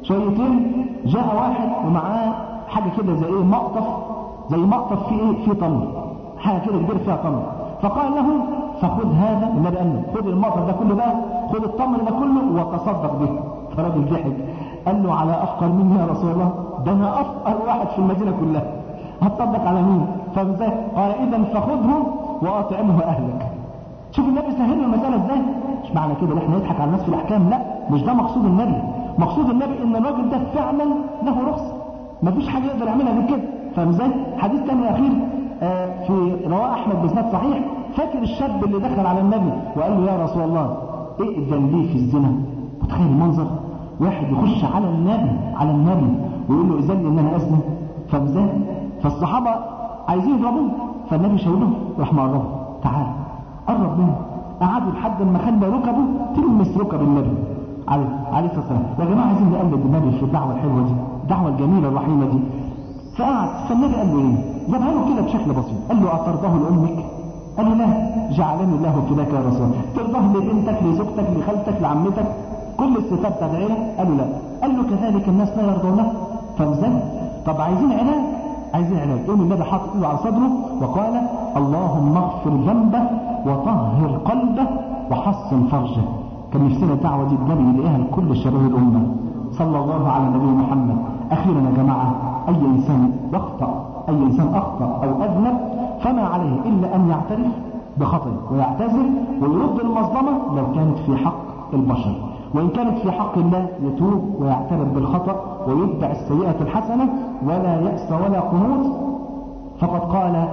شويتين جاء واحد ومعاه حاجة كده زي ايه مقطف زي مقطف فيه ايه فيه تمر حاجة كده كبير فيها تمر فقال له فخذ هذا النبي قال له خذ المقطف ده كله بقى خذ التمر ده كله وتصدق به فالراجل ضحك قال له على افقر مني يا رسول الله ده انا افقر واحد في المدينة كلها هتصدق على مين فازاي قال اذا فخذه واطعمه اهلك شوف النبي سهل المسألة ازاي مش معنى كده ان احنا نضحك على الناس في الاحكام لا مش ده مقصود النبي مقصود النبي ان الراجل ده فعلا له رخصة مفيش حاجة يقدر يعملها غير كده فاهم ازاي حديث تاني اخير آه في رواه احمد بسناد صحيح فاكر الشاب اللي دخل على النبي وقال له يا رسول الله ائذن لي في الزنا متخيل المنظر واحد يخش على النبي على النبي ويقول له اذن لي ان انا اسلم فاهم ازاي فالصحابه عايزين يضربوه فالنبي شاورهم راح مقربه تعال قرب منه قعدوا لحد ما خلى ركبه تلمس ركب النبي عليه عليه الصلاه والسلام يا جماعه عايزين نقلد النبي في الدعوه الحلوه دي الدعوه الجميله الرحيمه دي فقعد فالنبي قال له ايه جابها له كده بشكل بسيط قال له اطرده لامك قال له لا جعلني الله فداك يا رسول الله ترضاه لبنتك لزوجتك لخالتك لعمتك كل الصفات بتاعت العيله قال له لا قال له كذلك الناس لا يرضونه فمزل طب عايزين علاج عايزين علاج يقوم النبي حاطط ايده على صدره وقال اللهم اغفر ذنبه وطهر قلبه وحصن فرجه كان نفسنا الدعوه دي النبي يلاقيها لكل شباب الامه صلى الله على نبي محمد اخيرا يا جماعه اي انسان يخطا اي انسان اخطا او اذنب فما عليه الا ان يعترف بخطئه ويعتذر ويرد المظلمه لو كانت في حق البشر وإن كانت في حق الله يتوب ويعترف بالخطأ ويتبع السيئة الحسنة ولا يأس ولا قنوط فقد قال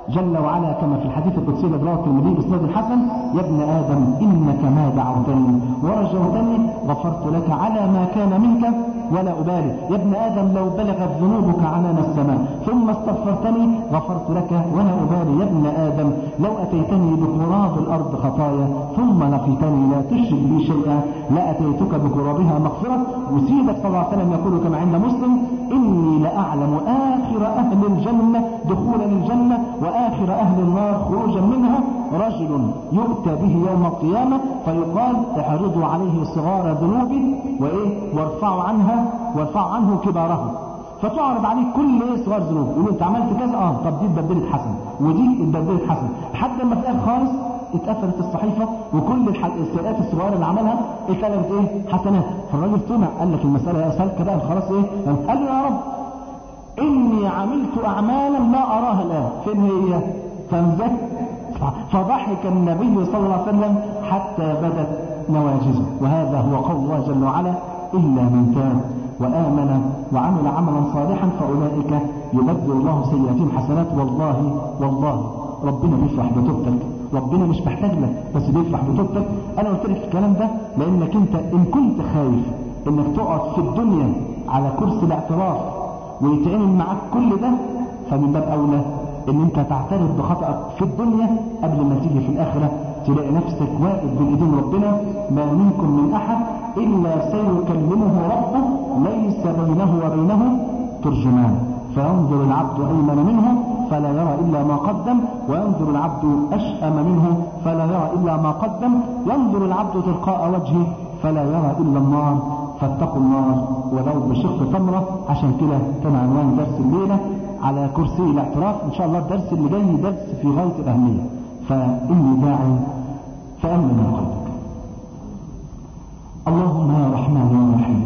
جل وعلا كما في الحديث القدسي الذي رواه الترمذي باسناد الحسن يا ابن ادم انك ما دعوتني ورجوتني غفرت لك على ما كان منك ولا ابالي يا ابن ادم لو بلغت ذنوبك عنان السماء ثم استغفرتني غفرت لك ولا ابالي يا ابن ادم لو اتيتني بقراب الارض خطايا ثم لقيتني لا تشرك بي شيئا لاتيتك بقرابها مغفره وسيدك صلى الله عليه وسلم يقول كما عند مسلم اني لاعلم اخر اهل الجنه دخولا الجنه واخر اهل النار خروجا منها رجل يؤتى به يوم القيامه فيقال اعرضوا عليه صغار ذنوبه وايه وارفعوا عنها وارفعوا عنه كبارها فتعرض عليه كل ايه صغار ذنوب يقول انت عملت كذا اه طب دي اتبدلت حسن ودي اتبدلت حسن لحد ما في الاخر خالص اتقفلت الصحيفه وكل السيئات الصغيره اللي عملها اتقلبت ايه حسنات فالراجل طمع قال لك المساله سالكه بقى خلاص ايه قال له يا رب اني عملت اعمالا لا اراها الان فين هي فانزك فضحك النبي صلى الله عليه وسلم حتى بدت نواجزه وهذا هو قول الله جل وعلا الا من تاب وآمن وعمل عملا صالحا فأولئك يبدل الله سيئاتهم حسنات والله والله ربنا بيفرح بتوبتك ربنا مش محتاج لك بس بيفرح بتوبتك انا قلت لك الكلام ده لانك انت ان كنت خايف انك تقعد في الدنيا على كرسي الاعتراف ويتعمل معاك كل ده فمن باب اولى ان انت تعترف بخطأك في الدنيا قبل ما تيجي في الاخره تلاقي نفسك واقف بين ايدين ربنا ما منكم من احد الا سيكلمه ربه ليس بينه وبينه ترجمان فينظر العبد ايمن منه فلا يرى الا ما قدم وينظر العبد اشأم منه فلا يرى الا ما قدم ينظر العبد تلقاء وجهه فلا يرى الا النار فاتقوا النار ولو بشق تمره عشان كده كان عنوان درس الليله على كرسي الاعتراف ان شاء الله الدرس اللي جاي درس في غايه الاهميه فاني داعي فامن من قلبك اللهم يا رحمن يا رحيم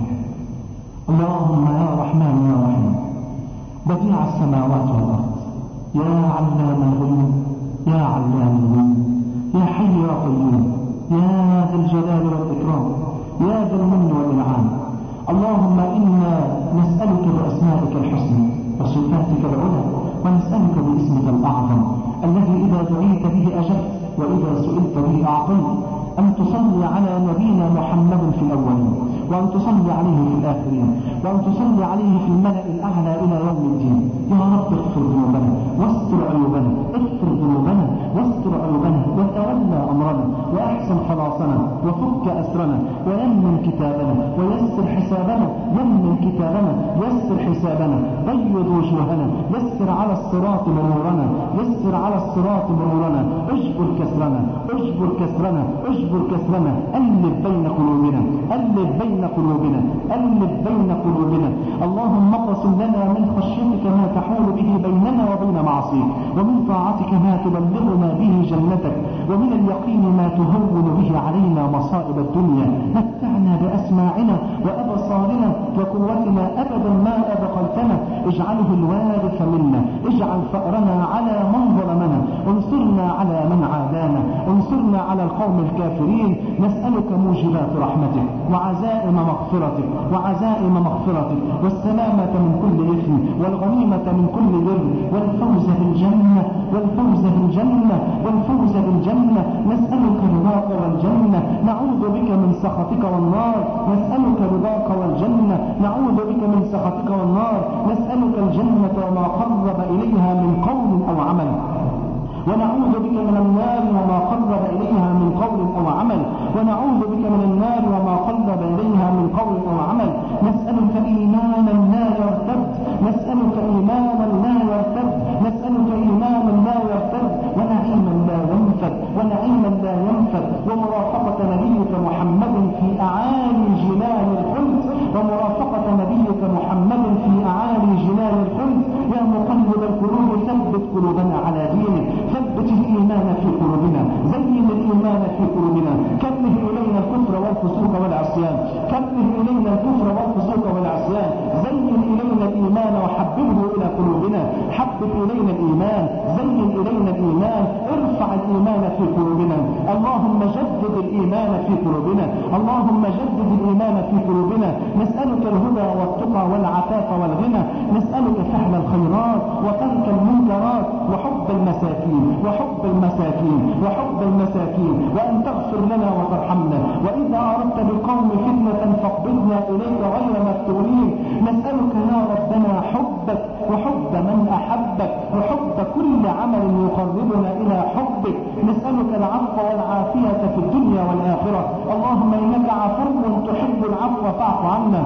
اللهم يا رحمن يا رحيم بديع السماوات والارض يا علام الغيوب يا علام الغيوب يا حي يا قيوم يا ذا الجلال والاكرام يا ذا المن والانعام اللهم انا نسالك باسمائك الحسنى وصفاتك العلى ونسالك باسمك الاعظم الذي اذا دعيت به اجبت واذا سئلت به اعطيت أن تصلي على نبينا محمد في الأولين وأن تصلي عليه في الآخرين وأن تصلي عليه في الملأ الأعلى إلى يوم الدين يا رب اغفر ذنوبنا واستر عيوبنا اغفر ذنوبنا واستر عيوبنا وتولى أمرنا وأحسن خلاصنا وفك أسرنا ويمن كتابنا ويسر حسابنا يمن كتابنا يسر حسابنا بيض وجوهنا يسر على الصراط مرورنا يسر على الصراط مرورنا اجبر كسرنا اجبر كسرنا اجبر كسرنا ألف بين قلوبنا ألف بين قلوبنا ألف بين قلوبنا اللهم اقسم لنا من خشيتك ما تحول به بيننا وبين معصيك ومن طاعتك ما تبلغنا به جنتك ومن اليقين ما تهون به علينا مصائب الدنيا متعنا بأسماعنا وأبصارنا وقوتنا أبدا ما أبقيتنا اجعله الوارث منا اجعل فأرنا على من ظلمنا انصرنا على من عادانا انصرنا على القوم الكافرين نسألك موجبات رحمتك وعزائم مغفرتك وعزائم مغفرتك والسلامة من كل إثم والغنيمة من كل بر والفوز بالجنة والفوز بالجنة والفوز بالجنة نسألك رضاك والجنة نعوذ بك من سخطك والنار نسألك رضاك والجنة نعوذ بك من سخطك والنار نسألك الجنة وما قرب إليها من قول أو عمل ونعوذ بك من النار وما قرب إليها من قول أو عمل ونعوذ بك من النار وما قرب إليها من قول أو عمل نسألك إيمانا لا يرتد نسألك إيمانا لا يرتد نسألك إيمانا لا يرتد ونعيما لا ينفد ونعيما لا ينفد ومرافقة نبيك محمد في أعالي جنان الخلد ومرافقة نبيك محمد في أعالي جنان الخلد يا مقلب القلوب ثبت قلوبنا على دينك ثبت الإيمان في قلوبنا زين الإيمان في قلوبنا كره إلينا الكفر والفسوق والعصيان كره إلينا الكفر والفسوق والعصيان زين إلينا الإيمان وحبب حببه إلى قلوبنا حبب إلينا الإيمان زين إلينا الإيمان ارفع الإيمان في قلوبنا اللهم جدد الإيمان في قلوبنا اللهم جدد الإيمان في قلوبنا نسألك الهدى والتقى والعفاف والغنى نسألك فعل الخيرات وترك المنكرات وحب المساكين وحب المساكين وحب المساكين وأن تغفر لنا وترحمنا وإذا أردت بقوم فتنة فاقبضنا إليك غير مفتونين نسألك يا ربنا حبك وحب من أحبك وحب كل عمل يقربنا إلى حبك نسألك العفو والعافية في الدنيا والآخرة اللهم إنك عفو تحب العفو فاعف عنا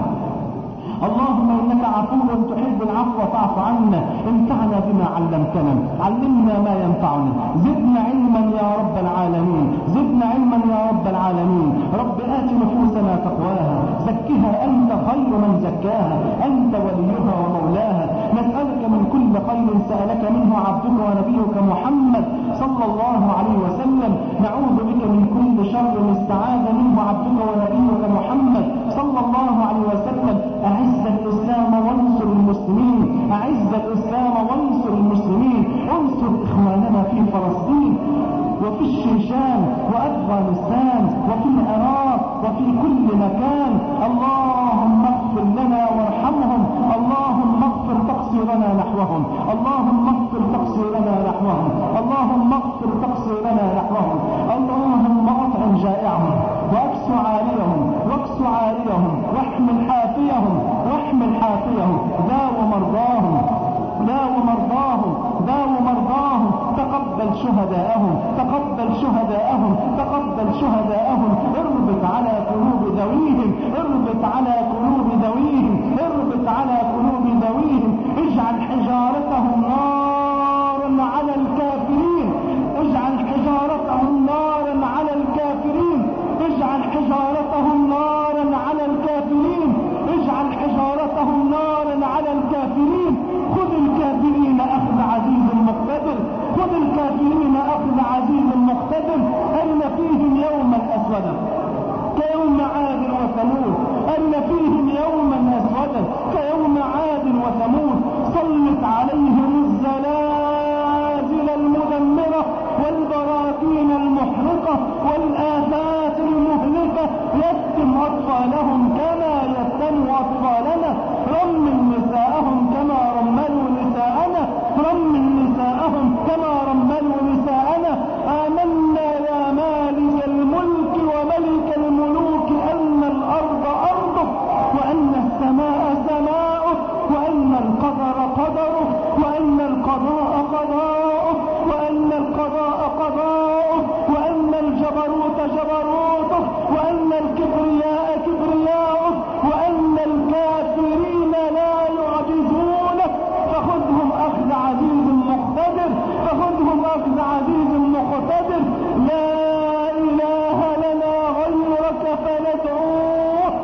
اللهم إنك عفو تحب العفو فاعف عنا انفعنا بما علمتنا علمنا ما ينفعنا زدنا علما يا رب العالمين زدنا علما يا رب العالمين رب آت نفوسنا تقواها زكها أنت خير من زكاها أنت وليها ومولاها نسألك من كل خير سألك منه عبدك ونبيك محمد صلى الله عليه وسلم نعوذ بك من كل شر استعاذ منه عبدك ونبيك محمد صلى الله عليه وسلم أعز الإسلام وانصر المسلمين أعز الإسلام وانصر المسلمين انصر إخواننا في فلسطين وفي الشيشان وأفغانستان وفي العراق وفي كل مكان اللهم اغفر لنا وارحمهم اللهم اغفر تقصيرنا نحوهم اللهم اغفر تقصيرنا نحوهم اللهم اغفر تقصيرنا نحوهم اللهم اطعم جائعهم واكس عاريهم واكس عاريهم واحمل حافيهم واحمل حافيهم داو مرضاهم داو مرضاهم داو مرضاهم تقبل شهداءهم تقبل شهداءهم تقبل شهداءهم اربط على قلوب ذويهم اربط على قلوب ذويهم اربط على قلوب ذويهم اجعل حجارتهم نارا على الكافرين اجعل حجارتهم نارا على الكافرين اجعل حجارتهم نارا على الكافرين اجعل حجارتهم نارا على الكافرين خذ الكافرين اخذ عزيز مقتدر خذ الكافرين اخذ عزيز مقتدر ارن فيهم يوما اسودا كيوم عاد وثمود ارن فيهم يوما اسودا كيوم عاد وثمود سلط عليهم الزلازل المدمره والبراكين المحرقه والافات المهلكه يفتم اطفالهم كما يفتن اطفالنا رمل نساءهم كما رملوا نساءنا رمل نساءهم كما رملوا نساءنا آمنا يا مالك الملك وملك الملوك أن الأرض أرضك وأن السماء سماؤك وأن القدر قدرك وأن القضاء قضاؤك وأن القضاء قضاؤك وأن الجبروت جبروتك وأن الكبرياء كبرياؤك وأن الكافرين لا يعجزونك فخذهم أخذ عزيز مقتدر فخذهم أخذ عزيز مقتدر لا إله لنا غيرك فندعوه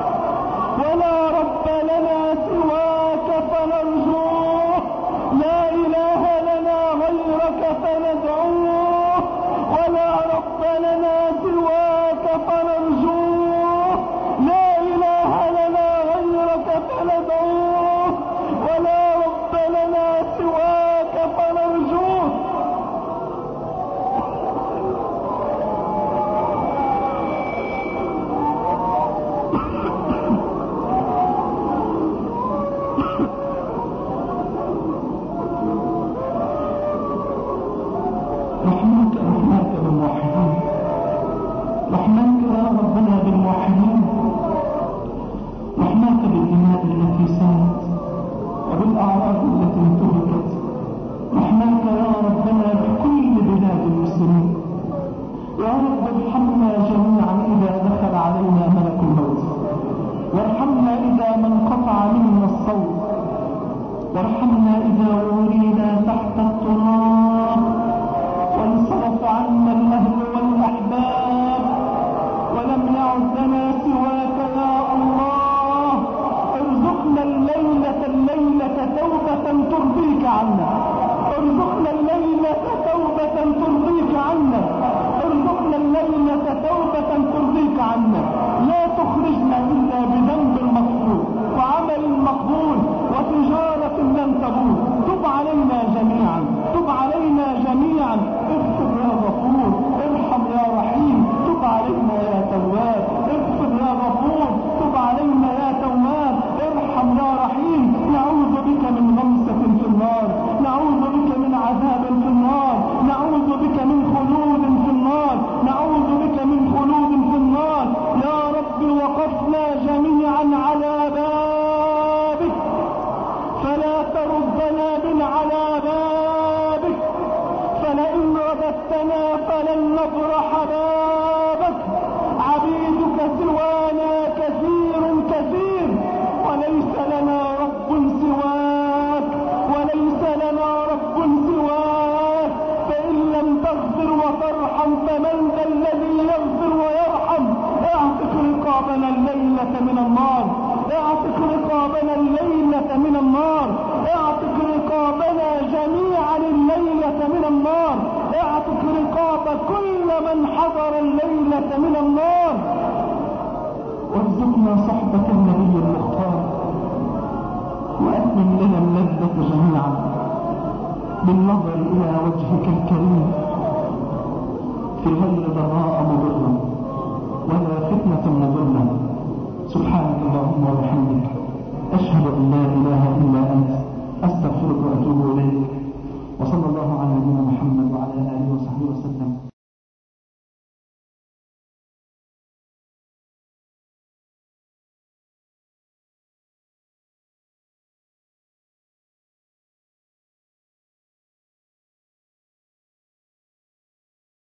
ولا رب لنا سواك فنرجوه لا إله لنا غيرك فندعوه ولا رب لنا سواك فنرجوه لا إله لنا غيرك فندعوه ولا رب لنا سواك فنرجوه رحمنك رحمنك بالموحدين رحمنك يا ربنا بالموحدين رحمنك بالدماء التي سالت وبالأعراض التي انتهكت رحمنك يا ربنا بكل بلاد المسلمين يا رب ارحمنا جميعا إذا دخل علينا ملك الموت وارحمنا إذا ما انقطع منا الصوت وارحمنا إذا ورينا تحت التراب وانصرف عنا الأهل والأحباب ولم يعد لنا سواك يا الله ارزقنا الليلة الليلة توبة ترضيك عنا ارزقنا الليلة توبة ترضيك عنا ارزقنا الليلة توبة ترضيك عنا لا تخرجنا إلا بذنب مغفور وعمل مقبول تجمعنا جميعا على بابك فلا تردنا من على بابك فلئن رددتنا فلن نبرح بابك عبيدك سوانا كثير كثير وليس لنا رب سواك وليس لنا رب سواك فإن لم تغفر وترحم فمن ذا الذي يغفر ويرحم اعتق رقابنا الليلة من النار اعتق رقابنا الليلة من النار اعتق رقابنا جميعا الليلة من النار اعتق رقاب كل من حضر الليلة من النار وارزقنا صحبة النبي المختار وأتمم لنا اللذة جميعا بالنظر إلى وجهك الكريم في غير ضراء مضرة ولا فتنة مضلة سبحانك اللهم وبحمدك أشهد أن لا إله إلا أنت أستغفرك وأتوب إليك